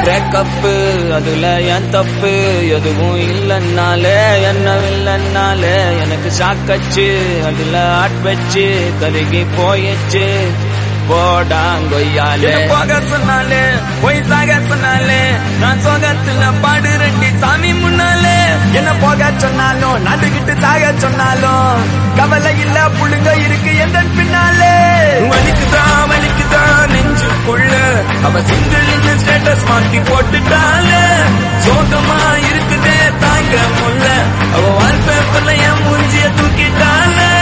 break-up அதுல என் தப்பு எதுவும் இல்லைன்னாலே என்ன இல்லைன்னாலே எனக்கு சாக்கச்சு அதுல ஆட் வச்சு கருகி போயிடுச்சு போடாங்கொய்யாலே என்ன போக சொன்னாலே போய் சாக சொன்னாலே நான் சோகத்துல பாடு ரெண்டி சாமி முன்னாலே என்ன போக சொன்னாலும் நடுகிட்டு சாக சொன்னாலும் கவலை இல்ல புள்ளுங்க இருக்கு எந்த பின்னாலே வலிக்குதா வலிக்குதா நெஞ்சுக்குள்ள அவ சிங்கிள் ஸ்டேட்டஸ் மாட்டி போட்டுட்டாலே சோகமா இருக்குதே தாங்க முல்ல அவ வால்பேப்பர்ல என் மூஞ்சிய தூக்கிட்டாலே